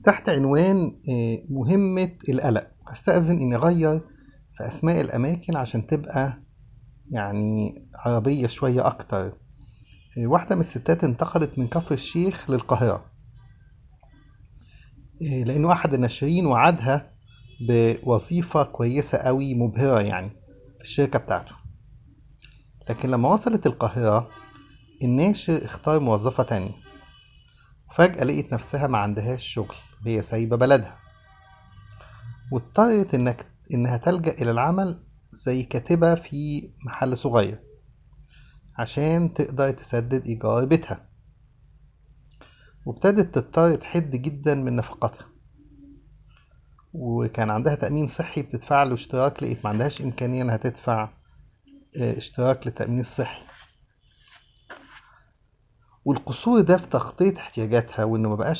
تحت عنوان آه، مهمة القلق هستأذن إني أغير في أسماء الأماكن عشان تبقى يعني عربية شوية أكتر آه، واحدة من الستات انتقلت من كفر الشيخ للقاهرة آه، لأنه أحد الناشرين وعدها بوظيفة كويسة قوي مبهرة يعني في الشركة بتاعته لكن لما وصلت القاهرة الناشر اختار موظفة تانية وفجأة لقيت نفسها ما عندهاش شغل وهي سايبة بلدها واضطرت إنك إنها تلجأ إلى العمل زي كاتبة في محل صغير عشان تقدر تسدد إيجار بيتها وابتدت تضطر تحد جدا من نفقاتها وكان عندها تأمين صحي بتدفع له اشتراك لقيت ما عندهاش إمكانية إنها تدفع اه، اشتراك للتأمين الصحي والقصور ده في تغطية احتياجاتها وإنه مبقاش